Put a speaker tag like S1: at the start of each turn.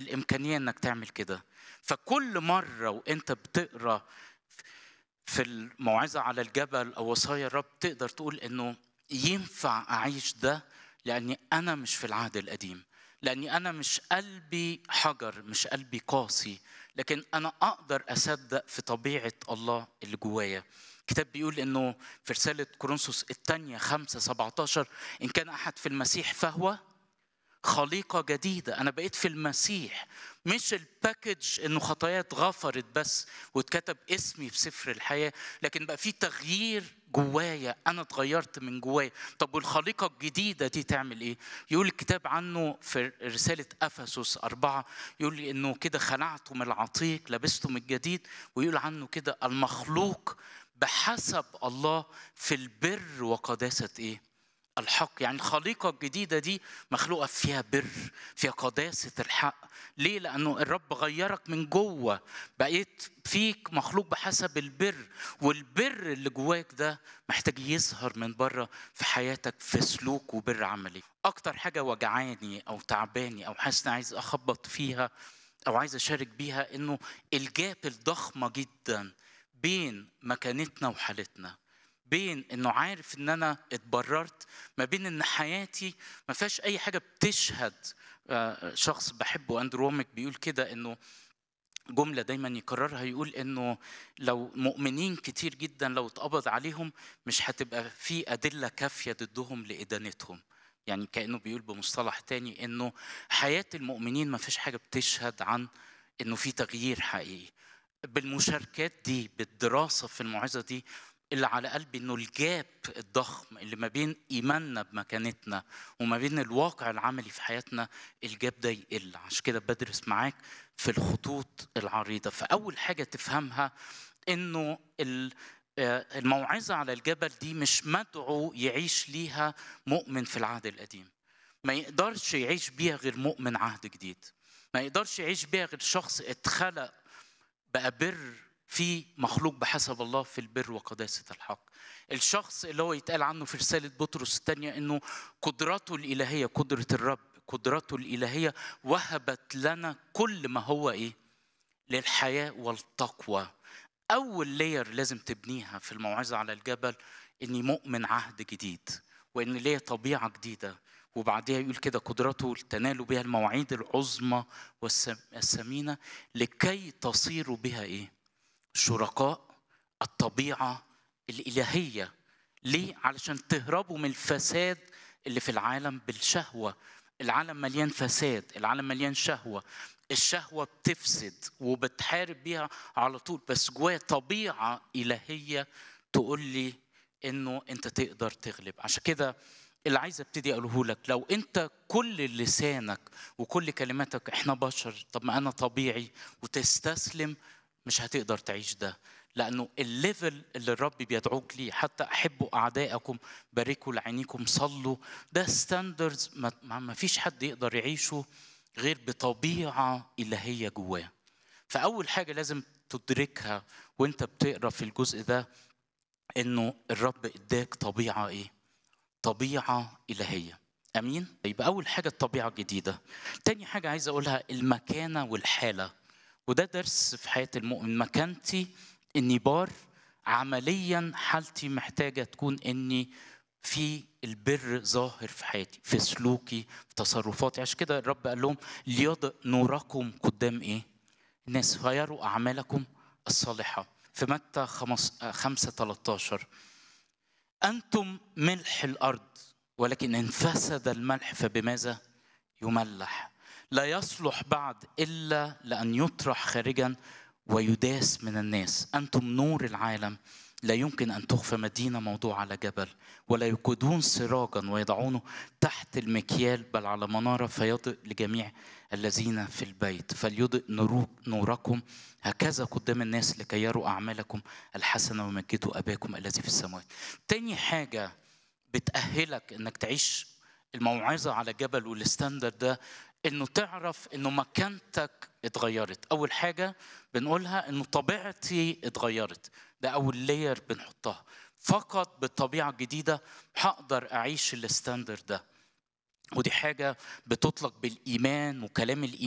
S1: الامكانيه انك تعمل كده فكل مره وانت بتقرا في الموعظه على الجبل او وصايا الرب تقدر تقول انه ينفع اعيش ده لاني انا مش في العهد القديم لاني انا مش قلبي حجر مش قلبي قاسي لكن انا اقدر اصدق في طبيعه الله اللي جوايا الكتاب بيقول انه في رساله كورنثوس الثانيه 5 17 ان كان احد في المسيح فهو خليقه جديده انا بقيت في المسيح مش الباكج انه خطايا اتغفرت بس واتكتب اسمي في سفر الحياه لكن بقى في تغيير جوايا انا اتغيرت من جوايا طب والخليقه الجديده دي تعمل ايه يقول الكتاب عنه في رساله افسس أربعة يقول لي انه كده خلعتم العتيق لبستم الجديد ويقول عنه كده المخلوق بحسب الله في البر وقداسه ايه الحق يعني الخليقة الجديدة دي مخلوقة فيها بر فيها قداسة الحق ليه؟ لأنه الرب غيرك من جوه بقيت فيك مخلوق بحسب البر والبر اللي جواك ده محتاج يظهر من بره في حياتك في سلوك وبر عملي أكتر حاجة وجعاني أو تعباني أو حاسس إني عايز أخبط فيها أو عايز أشارك بيها إنه الجاب الضخمة جدا بين مكانتنا وحالتنا بين انه عارف ان انا اتبررت ما بين ان حياتي ما فيهاش اي حاجه بتشهد شخص بحبه اندرو روميك بيقول كده انه جملة دايما يكررها يقول انه لو مؤمنين كتير جدا لو اتقبض عليهم مش هتبقى في أدلة كافية ضدهم لإدانتهم يعني كأنه بيقول بمصطلح تاني انه حياة المؤمنين ما فيش حاجة بتشهد عن انه في تغيير حقيقي بالمشاركات دي بالدراسة في الموعظة دي اللي على قلبي انه الجاب الضخم اللي ما بين ايماننا بمكانتنا وما بين الواقع العملي في حياتنا الجاب ده يقل عشان كده بدرس معاك في الخطوط العريضه فاول حاجه تفهمها انه الموعظه على الجبل دي مش مدعو يعيش ليها مؤمن في العهد القديم ما يقدرش يعيش بيها غير مؤمن عهد جديد ما يقدرش يعيش بيها غير شخص اتخلق بقى بر في مخلوق بحسب الله في البر وقداسة الحق الشخص اللي هو يتقال عنه في رسالة بطرس الثانية أنه قدرته الإلهية قدرة الرب قدرته الإلهية وهبت لنا كل ما هو إيه للحياة والتقوى أول لير لازم تبنيها في الموعظة على الجبل إني مؤمن عهد جديد وإن ليا طبيعة جديدة وبعدها يقول كده قدرته تنالوا بها المواعيد العظمى والثمينة لكي تصيروا بها إيه شركاء الطبيعة الإلهية ليه؟ علشان تهربوا من الفساد اللي في العالم بالشهوة العالم مليان فساد العالم مليان شهوة الشهوة بتفسد وبتحارب بيها على طول بس جوايا طبيعة إلهية تقول لي إنه أنت تقدر تغلب عشان كده اللي عايز ابتدي اقوله لك لو انت كل لسانك وكل كلماتك احنا بشر طب ما انا طبيعي وتستسلم مش هتقدر تعيش ده لانه الليفل اللي الرب بيدعوك ليه حتى احبوا اعدائكم باركوا لعينيكم صلوا ده ستاندردز ما فيش حد يقدر يعيشه غير بطبيعه الهيه جواه فاول حاجه لازم تدركها وانت بتقرا في الجزء ده انه الرب اداك طبيعه ايه طبيعه الهيه امين يبقى اول حاجه الطبيعه الجديده تاني حاجه عايز اقولها المكانه والحاله وده درس في حياة المؤمن مكانتي إني بار عمليا حالتي محتاجة تكون إني في البر ظاهر في حياتي في سلوكي في تصرفاتي عشان كده الرب قال لهم ليضئ نوركم قدام إيه؟ الناس فيروا أعمالكم الصالحة في متى خمسة 13 أنتم ملح الأرض ولكن إن فسد الملح فبماذا يملح لا يصلح بعد الا لان يطرح خارجا ويداس من الناس انتم نور العالم لا يمكن ان تخفى مدينه موضوع على جبل ولا يقودون سراجا ويضعونه تحت المكيال بل على مناره فيضئ لجميع الذين في البيت فليضئ نوركم هكذا قدام الناس لكي يروا اعمالكم الحسنه ويمجدوا اباكم الذي في السماوات. تاني حاجه بتاهلك انك تعيش الموعظه على جبل والستاندرد ده انه تعرف انه مكانتك اتغيرت اول حاجه بنقولها انه طبيعتي اتغيرت ده اول لاير بنحطها فقط بالطبيعه الجديده هقدر اعيش الستاندرد ده ودي حاجه بتطلق بالايمان وكلام الايمان